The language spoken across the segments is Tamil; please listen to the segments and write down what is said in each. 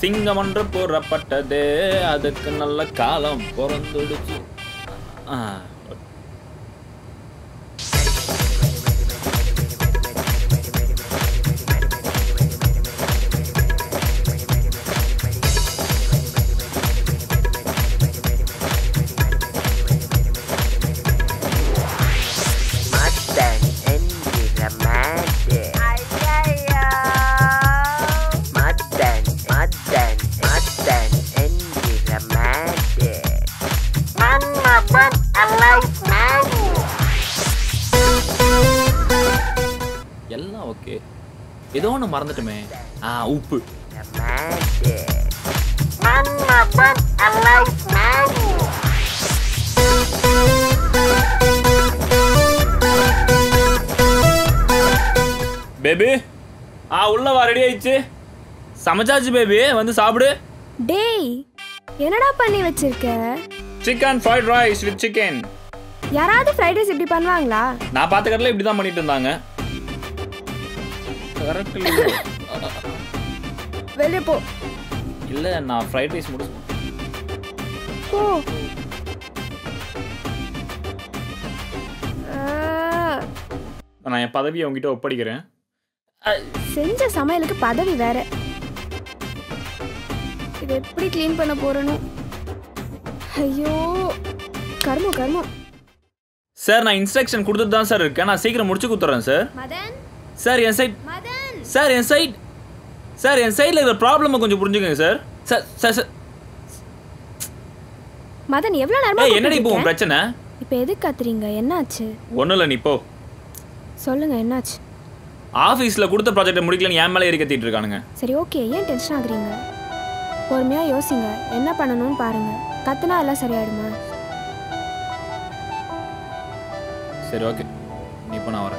சிங்கம் ஒன்று புறப்பட்டது அதுக்கு நல்ல காலம் பிறந்துடுச்சு ஆ மதன் என்கிற மாடு மதன் மதன் மதன் என்கிற மாடு மன்மதன் அலைஸ் மாடு எல்லாம் ஓகே ஏதோ ஒன்று மறந்துட்டுமே ஆ உப்பு மாடு மன்மதன் அலைஸ் மாடு பேபி ஆ உள்ள வா ரெடி ஆயிடுச்சு சமைச்சாச்சு பேபி வந்து சாப்பிடு டேய் என்னடா பண்ணி வச்சிருக்க chicken fried rice with chicken யாராவது ஃப்ரைட் ரைஸ் இப்படி பண்ணுவாங்களா நான் பார்த்த கடையில் இப்படி தான் பண்ணிட்டு இருந்தாங்க கரெக்ட் வெளியே போ இல்லை நான் ஃப்ரைட் ரைஸ் முடிச்சு போ ஆ, நான் என் பதவியை உங்ககிட்ட ஒப்படைக்கிறேன் செஞ்ச சமையலுக்கு பதவி வேற இது எப்படி க்ளீன் பண்ண போறணும் ஐயோ கர்மம் கர்மம் சார் நான் இன்ஸ்ட்ரக்ஷன் கொடுத்துட்டு தான் சார் இருக்கேன் நான் சீக்கிரம் முடிச்சு கொடுத்துட்றேன் சார் மதன் சார் என் சைட் மதன் சார் என் சைட் சார் என் சைடில் இருக்கிற ப்ராப்ளமை கொஞ்சம் புரிஞ்சுக்கங்க sir sir sir sir Madhan எவ்வளவு நேரமா ஏய் என்னடி இப்போ உன் கூப்பிட்டு பிரச்சனை இருக்கேன்? இப்ப எதுக்கு கத்துறீங்க என்னாச்சு ஒன்றும் இல்லை நீ போ சொல்லுங்க என்னாச்சு ஆஃபீஸில் கொடுத்த ப்ராஜெக்டை முடிக்கலன்னு என் மேலே கத்திட்டு இருக்கானுங்க சரி ஓகே ஏன் டென்ஷன் ஆகுறீங்க பொறுமையா யோசிங்க என்ன பண்ணணும்னு பாருங்க கத்துனா எல்லாம் சரியாயிடுமா சரி ஓகே நீ இப்போ நான் வரேன்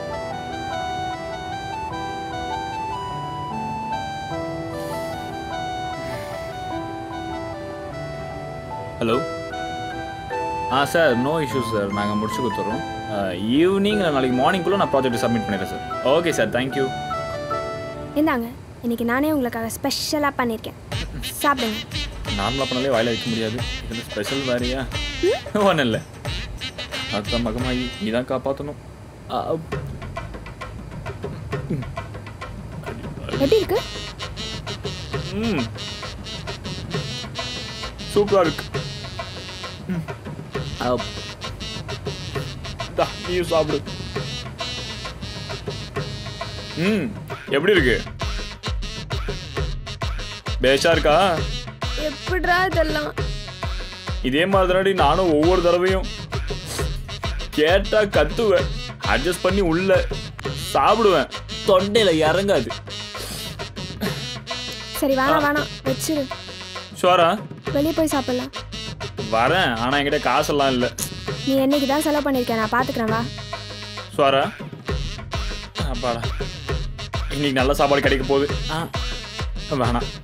hello ah sir no issues sir நாங்கள் முடிச்சு கொடுத்துட்றோம் ஈவினிங் நாளைக்கு மார்னிங்குள்ளே நான் ப்ராஜெக்ட் சப்மிட் பண்ணிடுறேன் சார் ஓகே சார் தேங்க்யூ இந்தாங்க இன்னைக்கு நானே உங்களுக்காக ஸ்பெஷலாக பண்ணியிருக்கேன் சாப்பிடுங்க நார்மலாக பண்ணாலே வாயில வைக்க முடியாது இதில் ஸ்பெஷல் வேறையா ஒன்றும் இல்லை அத்த மகமாயி நீ தான் காப்பாற்றணும் எப்படி இருக்கு ம் சூப்பராக இருக்கு ம். அப். இந்தா, நீயும் சாப்பிடு ம் எப்படி இருக்கு பேஷா இருக்கா எப்படிடா இதெல்லாம் இதே மாதிரி நானும் ஒவ்வொரு தடவையும் கேட்டா கத்துவேன் அட்ஜஸ்ட் பண்ணி உள்ள சாப்பிடுவேன் தொண்டையில இறங்காது சரி வேணாம் வேணாம் வச்சிரு ஷோரா வெளியே போய் சாப்பிடலாம் வரேன் ஆனா என்கிட்ட காசெல்லாம் இல்லை நீ என்னைக்கு தான் செலவு பண்ணியிருக்கேன் நான் பார்த்துக்கிறேன் வா ஷோரா அப்பாடா இன்னைக்கு நல்ல சாப்பாடு கிடைக்க போகுது ஆ வேணாம்